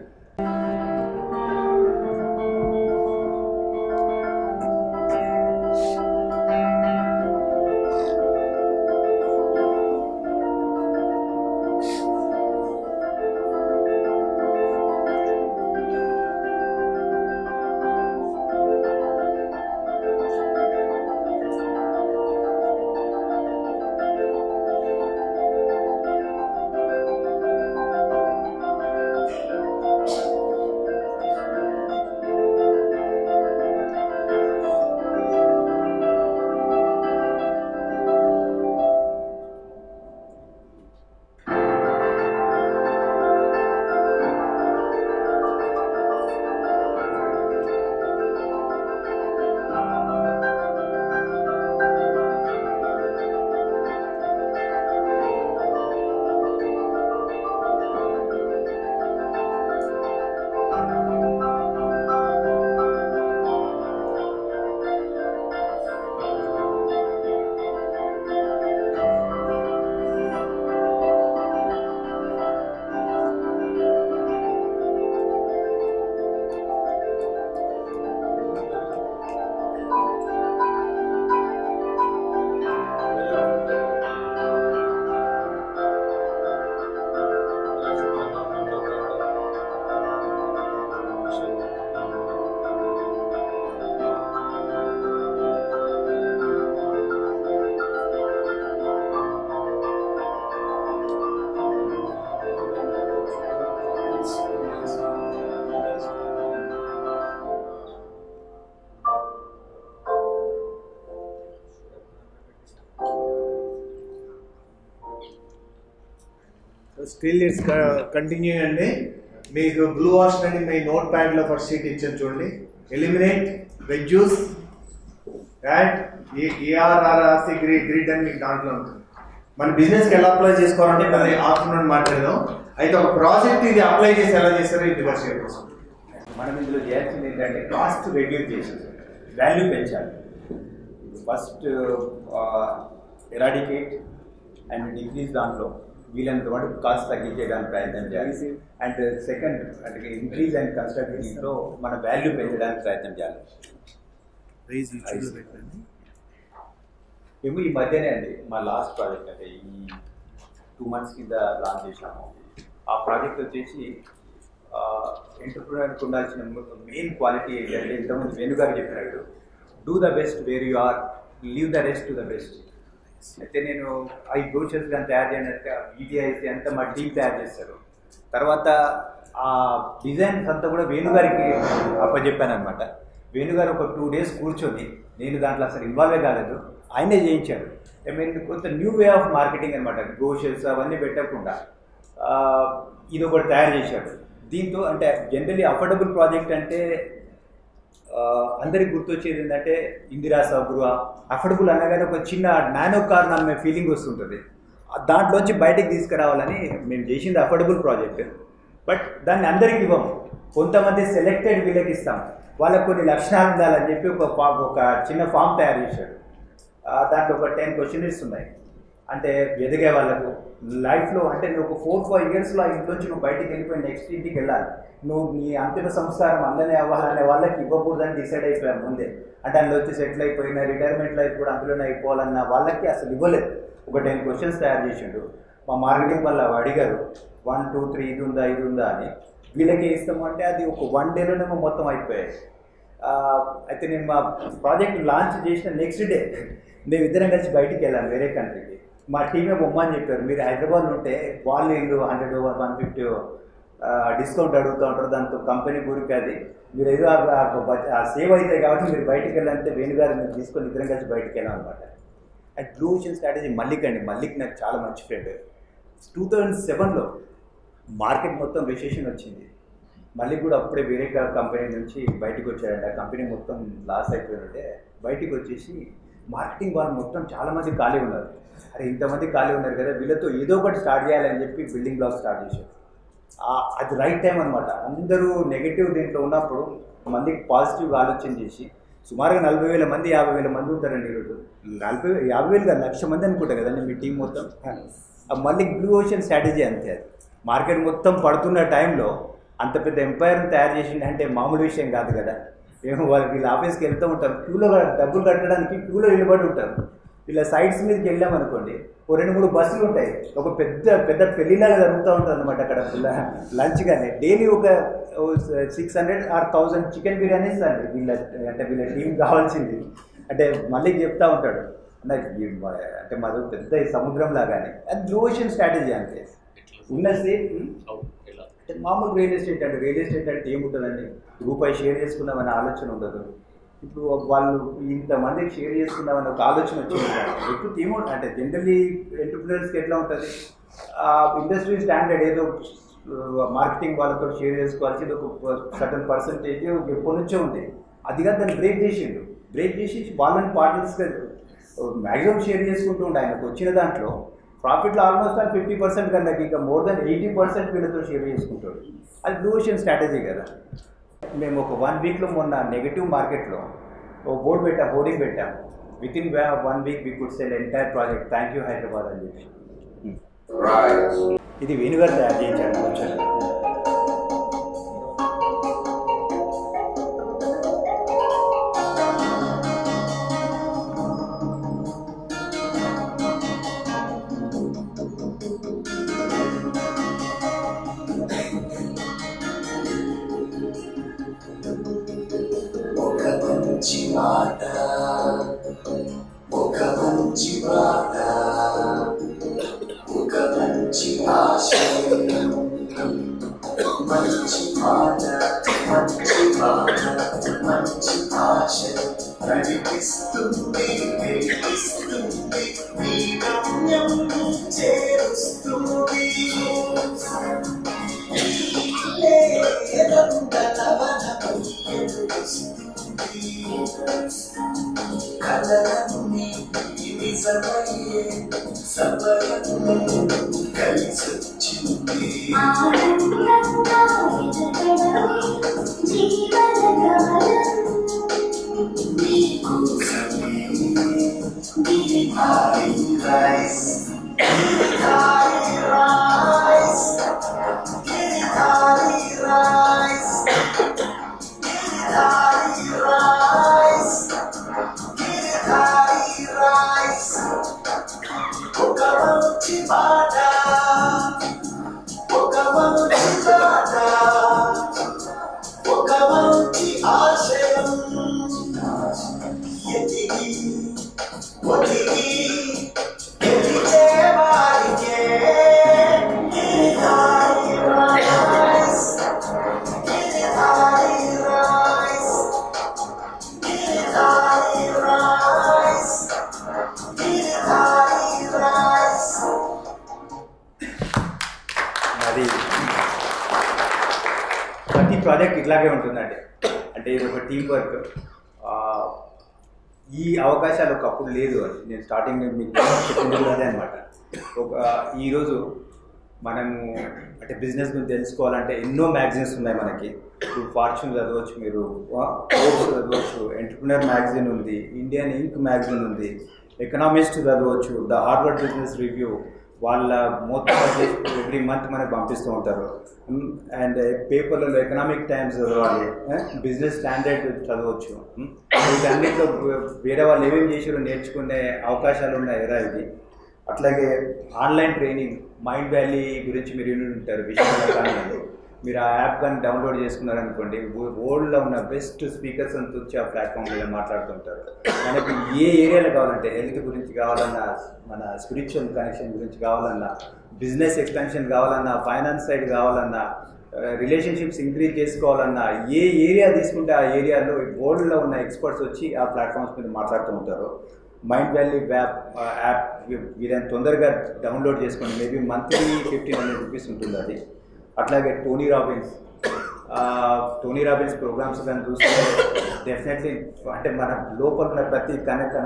still it's continue అండి మీకు బ్లూ ఆప్షన్ అని మీ నోట్ ప్యాడ్ లో ఫస్ట్ షీట్ ఇచ్చాను చూడండి eliminate reduce add ERRRC grid grid అని మీకు దాంట్లో ఉంటుంది మన బిజినెస్ కి ఎలా అప్లై చేసుకోవాలంటే మళ్ళీ ఆఫ్టర్నూన్ మాట్లాడదాం అయితే ఒక ప్రాజెక్ట్ ఇది అప్లై చేసి ఎలా చేస్తారో ఇది ఫస్ట్ చెప్పేసి మనం ఇందులో చేయాల్సింది ఏంటంటే కాస్ట్ రెడ్యూస్ చేసి వాల్యూ పెంచాలి ఫస్ట్ ఎరాడికేట్ అండ్ డిక్రీజ్ దాంట్లో వీలైనంత వరకు కాస్ట్ తగ్గించేయడానికి ప్రయత్నం చేయాలి అండ్ సెకండ్ అంటే ఇంక్రీజ్ అండ్ కన్స్ట్రక్టివ్లో మన వాల్యూ పెంచడానికి ప్రయత్నం చేయాలి మేము ఈ మధ్యనే అండి మా లాస్ట్ ప్రాజెక్ట్ అంటే ఈ టూ మంత్స్ కింద లాంచ్ చేసాము ఆ ప్రాజెక్ట్ వచ్చేసి ఎంటర్ప్రినర్కి ఉండాల్సిన మెయిన్ క్వాలిటీ ఏంటంటే ఇంతకుముందు వేణు గారు చెప్పినట్టు do the best where you are leave the rest to the best అయితే నేను ఈ బ్రోచర్స్ కానీ తయారు చేయడానికి ఈటీఐసి అంతా మా టీం తయారు చేస్తారు తర్వాత ఆ డిజైన్స్ అంతా కూడా వేణు గారికి అప్పచెప్పాను అనమాట వేణు గారు ఒక టూ డేస్ కూర్చొని నేను దాంట్లో అసలు ఇన్వాల్వే కాలేదు ఆయనే చేయించారు ఐ మీన్ కొంత న్యూ వే ఆఫ్ మార్కెటింగ్ అనమాట బ్రోషర్స్ అవన్నీ పెట్టకుండా ఆ, ఇది ఒకటి తయారు చేశాడు దీంతో అంటే జనరలీ అఫోర్డబుల్ ప్రాజెక్ట్ అంటే ఆ, అందరికి గుర్తొచ్చేది ఏంటంటే ఇందిరా సౌగృహ అఫోర్డబుల్ అనగానే ఒక చిన్న నానో కార్ నమ్మే ఫీలింగ్ వస్తుంటుంది ఆ దాంట్లోంచి బయటికి తీసుకురావాలని మేము చేసింది అఫోర్డబుల్ ప్రాజెక్ట్ బట్ దాన్ని అందరికి ఇవ్వం కొంతమంది సెలెక్టెడ్ వీళ్ళకి ఇస్తాం వాళ్ళకి కొన్ని లక్షణాలు ఉండాలని చెప్పి ఒక ఫామ్ ఒక చిన్న ఫామ్ తయారు చేశాడు ఆ, దాంట్లో ఒక టెన్ క్వశ్చన్స్ ఉన్నాయి అంటే ఎదిగే వాళ్ళకు లైఫ్లో అంటే నువ్వు ఒక ఫోర్ ఫైవ్ ఇయర్స్లో ఆ ఇంట్లోంచి నువ్వు బయటికి వెళ్ళిపోయి నెక్స్ట్ ఇంటికి వెళ్ళాలి నువ్వు నీ అంతిమ సంస్కారం అందనే అవ్వాలనే వాళ్ళకి ఇవ్వకూడదని డిసైడ్ అయిపోయాను ముందే అంటే అందులో వచ్చి సెటిల్ అయిపోయిన రిటైర్మెంట్ లైఫ్ కూడా అందులోనే అయిపోవాలన్న వాళ్ళకి అసలు ఇవ్వలేదు ఒక టెన్ క్వశ్చన్స్ తయారు చేసిండు మా మార్కెటింగ్ వల్ల అడిగారు వన్ టూ త్రీ ఇది ఉందా ఇది ఉందా అని వీళ్ళకి ఇస్తాము అంటే అది ఒక వన్ డేలోనేమో మొత్తం అయిపోయాయి ఆ, అయితే నేను మా ప్రాజెక్ట్ లాంచ్ చేసిన నెక్స్ట్ డే మేము ఇద్దరం కలిసి బయటికి వెళ్ళాం వేరే కంట్రీకి మా టీమే బొమ్మని చెప్పారు మీరు హైదరాబాద్ ఉంటే వాళ్ళు ఇల్లు హండ్రెడ్ వన్ ఫిఫ్టీ డిస్కౌంట్ అడుగుతూ ఉంటారు దాంతో కంపెనీ గురికి అది మీరు ఏదో ఆ- ఆ బ- ఆ సేవ్ అవుతాయి కాబట్టి మీరు బయటికి వెళ్ళాలంటే వేణుగారు మీరు తీసుకొని ఇద్దరం కలిసి బయటికి వెళ్ళాం అనమాట and blue ocean strategy Mallik అండి మల్లిక్ నాకు చాలా మంచి ఫ్రెండ్ టూ థౌజండ్ సెవెన్లో మార్కెట్ మొత్తం రిసెషన్ వచ్చింది మళ్ళీ కూడా అప్పుడే వేరే కంపెనీ నుంచి బయటకు వచ్చాడంట ఆ కంపెనీ మొత్తం లాస్ అయిపోయినట్టే బయటికి వచ్చేసి మార్కెటింగ్ వాళ్ళు మొత్తం చాలా మంది ఖాళీ ఉన్నారు అరే ఇంతమంది ఖాళీ ఉన్నారు కదా వీళ్ళతో ఏదో ఒకటి స్టార్ట్ చేయాలని చెప్పి బిల్డింగ్ బ్లాక్ స్టార్ట్ చేశారు ఆ- అది రైట్ టైం అనమాట అందరూ నెగిటివ్ దీంట్లో ఉన్నప్పుడు మందికి పాజిటివ్గా ఆలోచన చేసి సుమారుగా నలభై వేల మంది యాభై వేల మంది ఉంటారండి ఈరోజు నలభై యాభై వేలు కాదు లక్ష మంది అనుకుంటా కదండి మీ టీం మొత్తం ఆ మళ్ళీ బ్లూ ఓషన్ స్ట్రాటజీ అంతే అది మార్కెట్ మొత్తం పడుతున్న టైంలో అంత పెద్ద ఎంపైర్ని తయారు చేసింది అంటే మామూలు విషయం కాదు కదా మేము వాళ్ళు వీళ్ళ ఆఫీస్కి వెళ్తూ ఉంటాం క్యూలో డబ్బులు కట్టడానికి క్యూలో నిలబడి ఉంటారు వీళ్ళ సైట్స్ మీదకి వెళ్ళామనుకోండి ఓ రెండు మూడు బస్సులు ఉంటాయి ఒక పెద్ద పెద్ద పెళ్లిలాగా జరుగుతూ ఉంటుంది అనమాట అక్కడ లంచ్ కానీ డైలీ ఒక six hundred or thousand chicken biryanis అండి వీళ్ళ అంటే వీళ్ళ టీం కావాల్సింది అంటే మళ్ళీ చెప్తా ఉంటాడు అన్న ఈ మ- అంటే మాది పెద్ద ఈ సముద్రం లాగానే అది బ్లూ ఓషన్ స్ట్రాటజీ అంతే ఉన్న సేమ్ అంటే మామూలు రియల్ ఎస్టేట్ అంటే రియల్ ఎస్టేట్ అంటే ఏముంటుందండి రూపాయి షేర్ చేసుకుందామనే ఆలోచన ఉండదు ఇప్పుడు వాళ్ళు ఇంతమందికి షేర్ చేసుకుందామని ఒక ఆలోచన వచ్చింది ఇప్పుడు ఏముంటుంది అంటే జనరల్లీ ఎంటర్ప్రినర్స్కి ఎట్లా ఉంటుంది ఆ ఇండస్ట్రీ స్టాండర్డ్ ఏదో మార్కెటింగ్ వాళ్ళతో షేర్ చేసుకోవాల్సింది ఒక సర్టన్ పర్సంటేజ్ ఎప్పటి నుంచో ఉంది అదిగా దాన్ని బ్రేక్ చేసిండు బ్రేక్ చేసి వాళ్ళని పార్ట్నర్స్గా మ్యాక్సిమం షేర్ చేసుకుంటూ ఉండే ఆయనకు వచ్చిన దాంట్లో ప్రాఫిట్లో ఆల్మోస్ట్ ఆల్ ఫిఫ్టీ పర్సెంట్ కన్నా ఇంకా మోర్ దెన్ ఎయిటీ పర్సెంట్ వీళ్ళతో షేర్ చేసుకుంటాడు అది బ్లూ ఓషన్ స్ట్రాటజీ కదా మేము ఒక వన్ వీక్లో మొన్న నెగటివ్ మార్కెట్లో ఒక బోర్డు పెట్టాం హోర్డింగ్ పెట్టాం within one week we could sell entire project thank you Hyderabad అని చెప్పి ఇది వేణుగారు తయారు చేయించాడు కొంచెం ఒక మంచి మాట ఒక మంచి మాట ఒక మంచి ఆశయం మంచి మాట మంచి మాట మంచి ఆశయం కనిపిస్తుంది వెలిగిస్తుంది నీ గమ్యం చేరుస్తుంది కలలన్నీ నిజమయ్యే సమయము కలిసొచ్చింది ఆనందంగా ఎదగడమే జీవనకాలం నీకోసమే Giridhari rice Giridhari rice Giridhari rice Giridhari rice Giridhari rice ఒక మంచి మాట ఒక మంచి మాట ఒక మంచి ఆశయం ఎదిగి ఒదిగి గెలిచే వారికే Giridhari rice Giridhari rice Giridhari rice Giridhari rice అది ప్రతి ప్రాజెక్ట్ ఇట్లాగే ఉంటుందండి అంటే ఇది ఒక టీం వర్క్ ఈ అవకాశాలు ఒకప్పుడు లేదు అని నేను స్టార్టింగ్ మీకు చెప్పింది కూడా అదే అనమాట ఒక ఈరోజు మనము అంటే బిజినెస్ గురించి తెలుసుకోవాలంటే ఎన్నో మ్యాగజైన్స్ ఉన్నాయి మనకి ఇప్పుడు ఫార్చ్యూన్ చదవచ్చు మీరు ఫోర్బ్స్ చదవచ్చు ఎంటర్ప్రినర్ మ్యాగజైన్ ఉంది ఇండియన్ ఇంక్ మ్యాగజైన్ ఉంది ఎకనామిస్ట్ చదవచ్చు ద హార్వర్డ్ బిజినెస్ రివ్యూ వాళ్ళ మొత్తం ఎవ్రీ మంత్ మనకు పంపిస్తూ ఉంటారు అండ్ పేపర్లలో ఎకనామిక్ టైమ్స్ చదవాలి బిజినెస్ స్టాండర్డ్ చదవచ్చు ఉమ్, వీటన్నిటిలో వేరే వాళ్ళు ఏమేమి చేసారో నేర్చుకునే అవకాశాలు ఉన్నాయి ఎరా ఇది అట్లాగే ఆన్లైన్ ట్రైనింగ్ మైండ్ వ్యాలీ గురించి మీరు విని ఉంటారు విషయాలు కానీ మీరు ఆ యాప్ కానీ డౌన్లోడ్ చేసుకున్నారనుకోండి వరల్డ్లో ఉన్న బెస్ట్ స్పీకర్స్ అంతా వచ్చి ఆ ప్లాట్ఫామ్ మీద మాట్లాడుతుంటారు మనకి ఏ ఏరియాలో కావాలంటే హెల్త్ గురించి కావాలన్నా మన స్పిరిచువల్ కనెక్షన్ గురించి కావాలన్నా బిజినెస్ ఎక్స్పెన్షన్ కావాలన్నా ఫైనాన్స్ సైడ్ కావాలన్నా రిలేషన్షిప్స్ ఇంక్రీజ్ చేసుకోవాలన్నా ఏ ఏరియా తీసుకుంటే ఆ ఏరియాలో వరల్డ్లో ఉన్న ఎక్స్పర్ట్స్ వచ్చి ఆ ప్లాట్ఫామ్స్ మీద మాట్లాడుతూ ఉంటారు మైండ్ వ్యాలీ యాప్ యాప్ వీరైనా తొందరగా డౌన్లోడ్ చేసుకోండి maybe monthly fifteen hundred rupees ఉంటుంది అది అట్లాగే టోనీ రాబిన్స్ ఆ, టోనీ రాబిన్స్ ప్రోగ్రామ్స్ కానీ చూస్తే డెఫినెట్లీ అంటే మన లోపల ఉన్న ప్రతి కనెక్ట్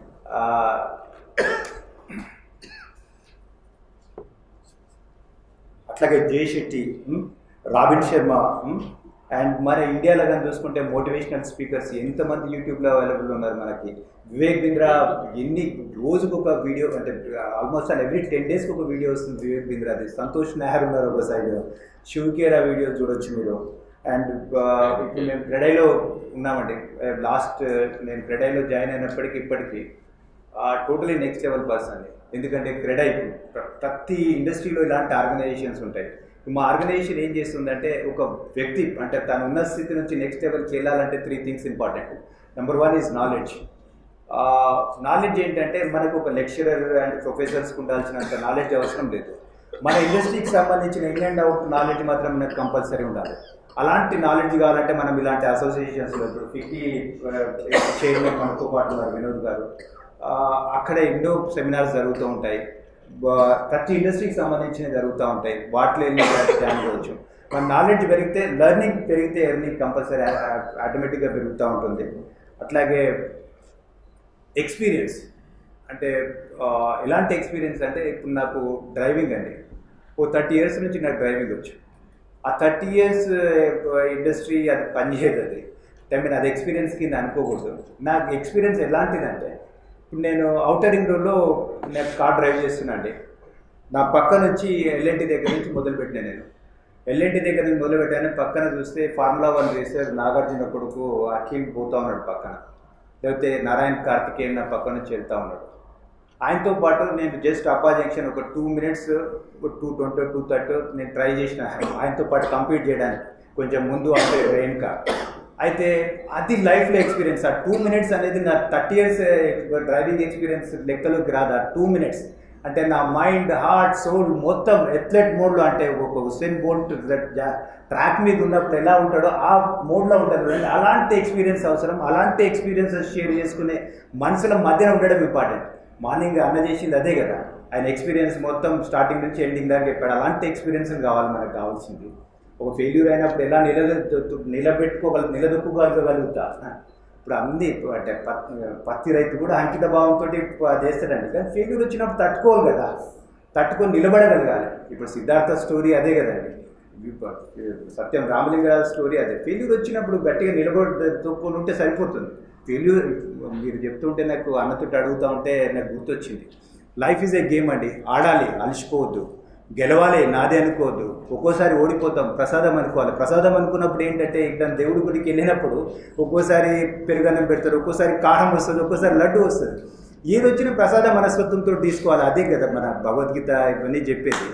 అట్లాగే Jay Shetty um, Robin Sharma um, and మన ఇండియాలో కానీ చూసుకుంటే మోటివేషనల్ స్పీకర్స్ ఎంతమంది యూట్యూబ్లో అవైలబుల్ ఉన్నారు మనకి వివేక్ బింద్రా ఎన్ని రోజుకు ఒక వీడియో అంటే ఆల్మోస్ట్ ఆల్ ఎవ్రీ టెన్ డేస్కి ఒక వీడియో వస్తుంది వివేక్ బింద్రాది సంతోష్ నెహర్ ఉన్నారు ఒక సైడ్ శివకేరా వీడియో చూడొచ్చు మీరు అండ్ ఇప్పుడు మేము క్రెడైలో ఉన్నామండి లాస్ట్ నేను క్రెడైలో జాయిన్ అయినప్పటికీ ఇప్పటికీ టోటలీ నెక్స్ట్ లెవెల్ పర్సన్ ఎందుకంటే క్రెడా ఇప్పుడు ప్ర- ప్రతి ఇండస్ట్రీలో ఇలాంటి ఆర్గనైజేషన్స్ ఉంటాయి మా ఆర్గనైజేషన్ ఏం చేస్తుందంటే ఒక వ్యక్తి అంటే తను ఉన్న స్థితి నుంచి నెక్స్ట్ లెవెల్కి వెళ్ళాలంటే three things important number one is knowledge knowledge ఏంటంటే మనకు ఒక లెక్చరర్ అండ్ ప్రొఫెసర్స్కి ఉండాల్సినంత నాలెడ్జ్ అవసరం లేదు మన ఇండస్ట్రీకి సంబంధించిన ఇన్ అండ్ అవుట్ నాలెడ్జ్ మాత్రం మనకు కంపల్సరీ ఉండాలి అలాంటి నాలెడ్జ్ కావాలంటే మనం ఇలాంటి అసోసియేషన్స్లో ఇప్పుడు ఫిఫ్టీ చైర్మన్ మనతో పాటు ఉన్నారు వినోద్ గారు ఆ, అక్కడ ఎన్నో సెమినార్స్ జరుగుతూ ఉంటాయి బ- ప్రతి ఇండస్ట్రీకి సంబంధించినవి జరుగుతూ ఉంటాయి వాటిలో వెళ్ళి జాయిన్ అవ్వచ్చు మన నాలెడ్జ్ పెరిగితే లెర్నింగ్ పెరిగితే ఎర్నింగ్ కంపల్సరీ ఆటోమేటిక్గా పెరుగుతూ ఉంటుంది అట్లాగే ఎక్స్పీరియన్స్ అంటే ఆ, ఎలాంటి ఎక్స్పీరియన్స్ అంటే ఇప్పుడు నాకు డ్రైవింగ్ అండి ఓ థర్టీ ఇయర్స్ నుంచి నాకు డ్రైవింగ్ వచ్చు ఆ థర్టీ ఇయర్స్ ఇండస్ట్రీ అది పనిచేయదు అది ఐ మీన్ అది ఎక్స్పీరియన్స్ కింద అనుకోకూడదు నాకు ఎక్స్పీరియన్స్ ఎలాంటిదంటే ఇప్పుడు నేను అవుటర్ రింగ్ రోడ్లో నేను కార్ డ్రైవ్ చేస్తున్నా అండి నా పక్క నుంచి ఎల్ఎన్టీ దగ్గర నుంచి మొదలుపెట్టినా నేను ఎల్ఎన్టీ దగ్గర నుంచి మొదలుపెట్టాను పక్కన చూస్తే ఫార్ములా వన్ రేసర్ నాగార్జున కొడుకు అఖిల్ పోతా ఉన్నాడు పక్కన లేకపోతే నారాయణ్ కార్తికేయన్ నా పక్క నుంచి వెళ్తా ఉన్నాడు ఆయనతో పాటు నేను జస్ట్ అప్పా జంక్షన్ ఒక two minutes two twenty two thirty నేను ట్రై చేసిన ఆయనతో పాటు కంప్లీట్ చేయడానికి కొంచెం ముందు అంటే వెనుక అయితే అది లైఫ్లో ఎక్స్పీరియన్స్ ఆ టూ మినిట్స్ అనేది నా థర్టీ ఇయర్స్ డ్రైవింగ్ ఎక్స్పీరియన్స్ లెక్కలోకి రాదు ఆ టూ మినిట్స్ అంటే నా మైండ్ హార్ట్ సోల్ మొత్తం ఎథ్లెట్ మోడ్లో అంటే ఒక హుసేన్ బోల్ట్ ట్రాక్ మీద ఉన్నప్పుడు ఎలా ఉంటాడో ఆ మోడ్లో ఉంటాడు చూడండి. అలాంటి ఎక్స్పీరియన్స్ అవసరం అలాంటి ఎక్స్పీరియన్సెస్ షేర్ చేసుకునే మనుషుల మధ్యన ఉండడం ఇంపార్టెంట్ మార్నింగ్ అన్న చేసింది అదే కదా ఆయన ఎక్స్పీరియన్స్ మొత్తం స్టార్టింగ్ నుంచి ఎండింగ్ దాకా చెప్పాడు అలాంటి ఎక్స్పీరియన్స్ కావాలి మనకు కావాల్సింది ఒక ఫెయిల్యూర్ అయినప్పుడు ఎలా నిల నిలబెట్టుకోగల నిలదొక్కుకోగలుగుతా ఇప్పుడు అంది ఇప్పుడు అంటే పత్- పత్తి రైతు కూడా అంకిత భావంతో చేస్తాడండి కానీ ఫెయిల్యూర్ వచ్చినప్పుడు తట్టుకోవాలి కదా తట్టుకొని నిలబడగలగాలి ఇప్పుడు సిద్ధార్థ స్టోరీ అదే కదండి ఇప్పుడు సత్యం రామలింగరాజు స్టోరీ అదే ఫెయిల్యూర్ వచ్చినప్పుడు గట్టిగా నిలబడి తొక్కుని ఉంటే సరిపోతుంది ఫెయిల్యూర్ మీరు చెప్తుంటే నాకు అన్నతోటి అడుగుతూ ఉంటే నాకు గుర్తొచ్చింది లైఫ్ ఈజ్ ఏ గేమ్ అండి ఆడాలి అలసిపోవద్దు గెలవాలి నాదే అనుకోవద్దు ఒక్కోసారి ఓడిపోతాం ప్రసాదం అనుకోవాలి ప్రసాదం అనుకున్నప్పుడు ఏంటంటే ఇక్కడ దేవుడి గుడికి వెళ్ళినప్పుడు ఒక్కోసారి పెరుగన్నం పెడతారు ఒక్కోసారి కారం వస్తుంది ఒక్కోసారి లడ్డు వస్తుంది ఏది వచ్చినా ప్రసాద మనస్తత్వంతో తీసుకోవాలి అదే కదా మన భగవద్గీత ఇవన్నీ చెప్పేది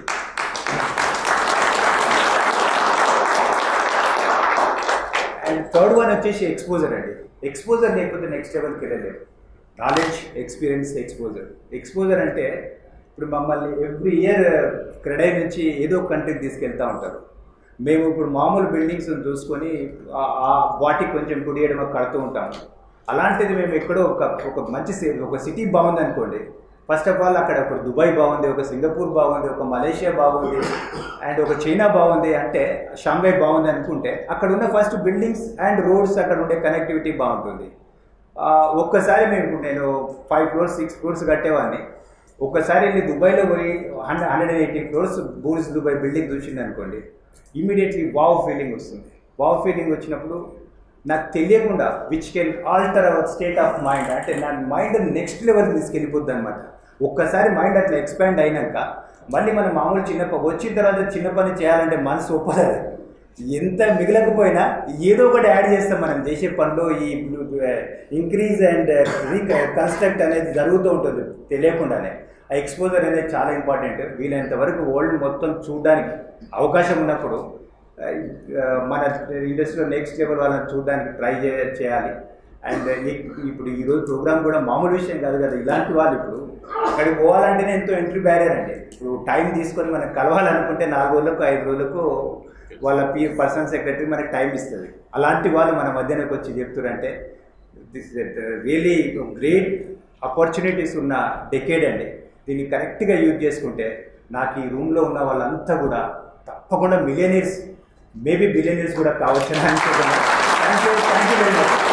అండ్ థర్డ్ వన్ వచ్చేసి ఎక్స్పోజర్ అండి ఎక్స్పోజర్ లేకపోతే నెక్స్ట్ లెవెల్కి వెళ్ళలేము నాలెడ్జ్ ఎక్స్పీరియన్స్ ఎక్స్పోజర్ ఎక్స్పోజర్ అంటే ఇప్పుడు మమ్మల్ని ఎవ్రీ ఇయర్ క్రెడై నుంచి ఏదో ఒక కంట్రీకి తీసుకెళ్తూ ఉంటారు మేము ఇప్పుడు మామూలు బిల్డింగ్స్ చూసుకొని ఆ- ఆ వాటికి కొంచెం కుడియడం కడుతూ ఉంటాము అలాంటిది మేము ఎక్కడో ఒక ఒక మంచి సి- ఒక సిటీ బాగుంది అనుకోండి ఫస్ట్ ఆఫ్ ఆల్ అక్కడ ఒక దుబాయ్ బాగుంది ఒక సింగపూర్ బాగుంది ఒక మలేషియా బాగుంది అండ్ ఒక చైనా బాగుంది అంటే షాంఘై బాగుంది అనుకుంటే అక్కడ ఉన్న ఫస్ట్ బిల్డింగ్స్ అండ్ రోడ్స్ అక్కడ ఉండే కనెక్టివిటీ బాగుంటుంది ఆ, ఒక్కసారి మేము నేను ఫైవ్ ఫ్లోర్స్ సిక్స్ ఫ్లోర్స్ కట్టేవాడిని ఒక్కసారి వెళ్ళి దుబాయ్లో పోయి hundred hundred and eighty floors Burj Dubai building చూసింది అనుకోండి ఇమీడియట్లీ వావ్ ఫీలింగ్ వస్తుంది వావ్ ఫీలింగ్ వచ్చినప్పుడు నాకు తెలియకుండా which can alter our state of mind అంటే నా మైండ్ నెక్స్ట్ లెవెల్ తీసుకెళ్ళిపోద్ది అనమాట ఒక్కసారి మైండ్ అట్లా ఎక్స్పాండ్ అయినాక మళ్ళీ మనం మామూలు చిన్న ప- వచ్చిన తర్వాత చిన్న పని చేయాలంటే మనసు ఒప్పలేదు ఎంత మిగలకపోయినా ఏదో ఒకటి యాడ్ చేస్తాం మనం చేసే పనిలో ఈ ఇంక్రీజ్ అండ్ కన్స్ట్రక్ట్ అనేది జరుగుతూ ఉంటుంది తెలియకుండానే ఆ ఎక్స్పోజర్ అనేది చాలా ఇంపార్టెంట్ వీలైనంత వరకు వరల్డ్ మొత్తం చూడడానికి అవకాశం ఉన్నప్పుడు ఆ, మన ఇండస్ట్రీలో నెక్స్ట్ లెవెల్ వాళ్ళని చూడడానికి ట్రై చే చేయాలి అండ్ ఇప్పుడు ఈరోజు ప్రోగ్రామ్ కూడా మామూలు విషయం కాదు కదా ఇలాంటి వాళ్ళు ఇప్పుడు అక్కడికి పోవాలంటేనే ఎంతో ఎంట్రీ బ్యారియర్ అండి ఇప్పుడు టైం తీసుకొని మనం కలవాలనుకుంటే నాలుగు రోజులకు ఐదు రోజులకు వాళ్ళ పి పర్సనల్ సెక్రటరీ మనకి టైం ఇస్తుంది అలాంటి వాళ్ళు మన మధ్యనకు వచ్చి చెప్తారంటే దిస్ రియలీ గ్రేట్ ఆపర్చునిటీస్ ఉన్న డెకేడ్ అండి దీన్ని కరెక్ట్గా యూజ్ చేసుకుంటే నాకు ఈ రూమ్లో ఉన్న వాళ్ళంతా కూడా తప్పకుండా మిలియనీర్స్ మేబీ బిలియనీర్స్ కూడా కావచ్చు అని అనుకుంటున్నాను thank you thank you very much